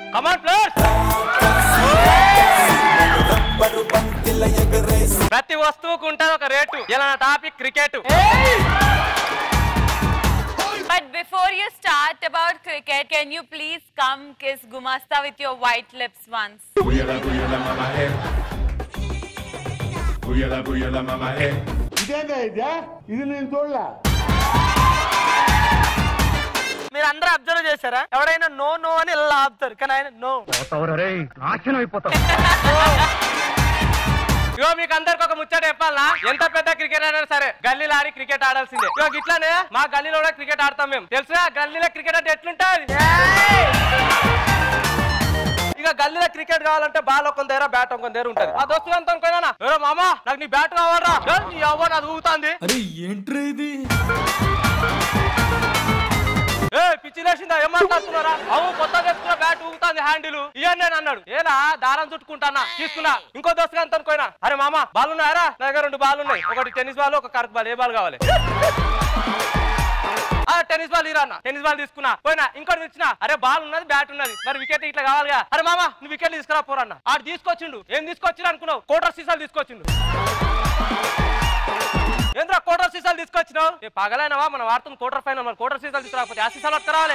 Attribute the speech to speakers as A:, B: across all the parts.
A: కమాన్ players ప్రతి వస్తువుకు ఉంటుంది ఒక రేటు ఇలా నా topic cricket
B: But before you start about cricket, can you please come kiss Gumasta with your white lips once?
C: Booyala, booyala, mama hey. Booyala, booyala, mama hey.
D: ఇదేందా ఇదే ఇది నేను చూడలే
A: మీరు అందరూ అబ్జర్వ్ చేశారా ఎవడైనా నో నో అని ఇలా ఆపుతారు కానీ ఆయన నో ఇగో మీకు అందరికి ఒక ముచ్చట చెప్పాలనా ఎంత పెద్ద క్రికెట్ అయినా సరే గల్లీలో ఆడి క్రికెట్ ఆడాల్సిందే ఇగో ఇట్లానే మా గల్లీలో కూడా క్రికెట్ ఆడతాం మేము తెలుసా గల్లీలో క్రికెట్ అంటే ఎట్లుంటది ఇక గల్లీలో క్రికెట్ కావాలంటే బాల్ ఒక దగ్గర బ్యాట్ ఒక దగ్గర ఉంటది ఆ దోస్తు అంతా అనుకోనా ఎవరో మామా నాకు నీ బ్యాట్ కావాలరా ఏ, నీ అవ్వ నాది ఊగుతాంది
E: అరే ఏంట్రా ఇది
A: ఏ పిచ్చి లేచిందా ఏం మాట్లాడుతున్నారా అవు కొత్త తెచ్చుకున్న బ్యాట్ ఊగుతాంది హ్యాండిల్ ఇవన్నీ నేను అన్నాడు ఏనా దారం చుట్టుకుంటానా తీసుకున్నా ఇంకో దోస్తు అంత అనుకోయినా అరే మామ బాల్ ఉన్నాయరా నా దగ్గర రెండు బాల్ ఉన్నాయి ఒకటి టెన్నిస్ బాల్ ఒక కరెక్ట్ బాల్ ఏ బాల్ కావాలి ఆ టెన్నిస్ బాల్ ఇరా అన్న టెన్నిస్ బాల్ తీసుకున్నా పోయినా ఇంకోటి తెచ్చినా అరే బాల్ ఉన్నది బ్యాట్ ఉన్నది మరి వికెట్ ఇట్లా కావాలిగా అరే మామ నువ్వు వికెట్ తీసుకురా పోరన్న ఆడు తీసుకొచ్చిండు ఏం తీసుకొచ్చినా అనుకున్నావు కోటర్ సీసాలు తీసుకొచ్చిండు ఏంద్రా కోటర్ సీసాలు తీసుకొచ్చినావు ఏ పగలైనవా మనం వాడుతున్న కోటర్ ఫైనల్ మరి కోటర్ సీసాలు తీసుకురాకపోతే ఆ సీసాలు పట్టుకురావాలి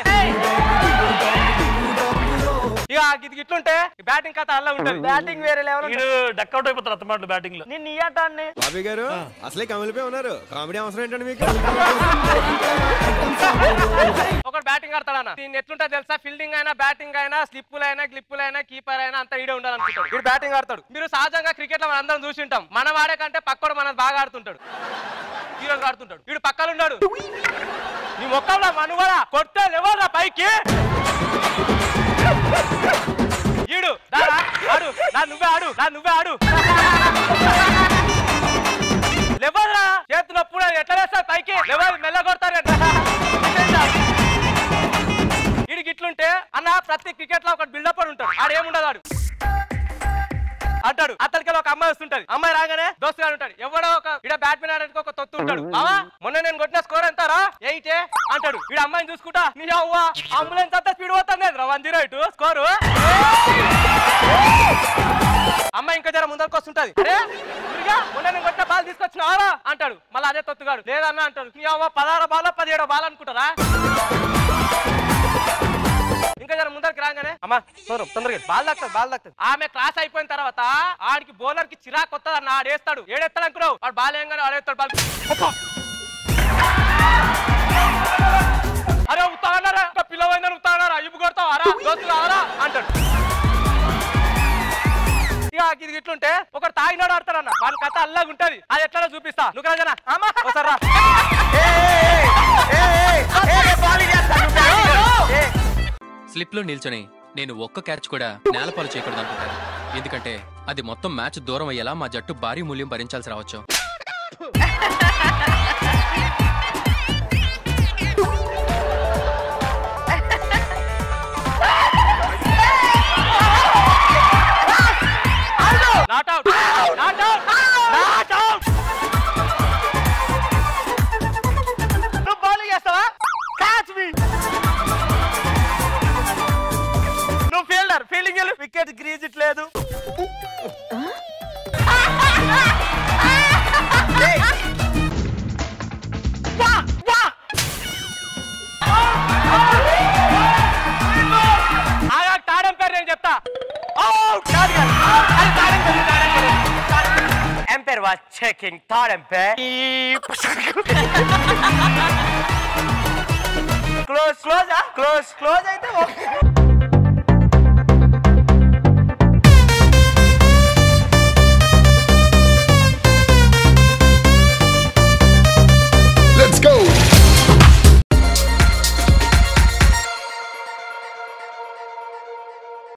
A: ఇక ఇది ఇట్లుంటే బ్యాటింగ్ కథ అలా ఉంటుంది బ్యాటింగ్ వేరే లెవెల్
F: డక్అవుట్ అయిపోతారు అత్తమాటలు బ్యాటింగ్ లో
A: నిన్ను ఇయ్యటాన్ని
G: బాబీ గారు అసలే కమిలిపోయి ఉన్నారు కామెడీ అవసరం ఏంటండి మీకు
A: ఒకటి బ్యాటింగ్ ఆడతాడన్న దీన్ని ఎట్లుంటా తెలుసా ఫీల్డింగ్ అయినా బ్యాటింగ్ అయినా స్లిప్పులు అయినా గ్లిప్పులు అయినా కీపర్ అయినా అంతా ఈడే ఉండాలనుకుంటాడు వీడు బ్యాటింగ్ ఆడతాడు మీరు సహజంగా క్రికెట్ లో మనం అందరం చూసి ఉంటాం మనం ఆడే కంటే పక్కడు మనం బాగా ఆడుతుంటాడు హీరోగా ఆడుతుంటాడు వీడు పక్కన ఉన్నాడు నీ మొక్కలో మనుగడ కొట్టే లేవరా పైకి ఈడు దారా ఆడు నా నువ్వే ఆడు నా నువ్వే ఆడు లేవరా చేతున్నప్పుడు ఎట్లా వేస్తారు పైకి లేవాలి మెల్ల కొడతారు వీడికి ఇట్లుంటే అన్న ప్రతి క్రికెట్ లో ఒక బిల్డప్ అని ఉంటాడు ఆడు ఏముండదు ఆడు అంటాడు అతనికి ఒక అమ్మాయి వస్తుంటది అమ్మాయి రాగానే దోస్తు గారు ఉంటాడు ఎవడో ఒక ఇడ బ్యాట్మెన్ ఆడడానికి ఒక తొత్తు ఉంటాడు మావా మొన్న నేను కొట్టిన స్కోర్ ఎంతారా ఎయిటే అంటాడు వీడు అమ్మాయిని చూసుకుంటా నీ అవ్వ అంబులెన్స్ అంతా స్పీడ్ పోతుంది వన్ జీరో ఎయిట్ స్కోరు అమ్మాయి ఇంకా జర ముందరకు వస్తుంటది అరే ఊరిగా మొన్న నేను కొట్టిన బాల్ తీసుకొచ్చినావరా అంటాడు మళ్ళీ అదే తొత్తుగాడు లేదన్నా అంటాడు నీ అవ్వ పదహారు బాల్ పదిహేడో బాల్ అనుకుంటారా ఇంకా జర ముందరికి రాగానే అమ్మా తొందర తొందరగా బాల్ తాకుతుంది బాల్ తాకుతుంది ఆమె క్లాస్ అయిపోయిన తర్వాత ఆడికి బౌలర్ కి చిరాకు వస్తుంది అన్న ఆడేస్తాడు ఏడేస్తాడు అనుకున్నావు వాడు బాల్ ఏంగానే ఆడేస్తాడు బాల్ అబ్బా! అరే ఉత్తాగన్నారా పిల్లవైందని ఉత్తాగన్నారా ఇప్పు కొడతావారా దోస్తు కావాలా అంటాడు ఇక ఇది ఇట్లుంటే ఒకడు తాగినాడు ఆడతాడన్న వాని కథ అల్లాగా ఉంటది అది ఎట్లా చూపిస్తా నువ్వు రాజనా ఒకసారి రా
E: స్లిప్ లో నిల్చొని నేను ఒక్క క్యాచ్ కూడా నేలపాలు చేయకూడదు అనుకుంటాను ఎందుకంటే అది మొత్తం మ్యాచ్ దూరం అయ్యేలా మా జట్టు భారీ మూల్యం భరించాల్సి రావచ్చు
A: not out not out not out నువ్వు బౌలింగ్ చేస్తావా క్యాచ్ మీ నువ్వు ఫీల్డర్ ఫీల్డింగ్ వికెట్ గ్రీజ్ ఇట్లేదు ఆగా తాడం పేరు నేను చెప్తా అవుట్ కాదు కాదు అది తాడం పేరు తాడం పేరు umpire was checking third umpire close close close close అయితే ఓకే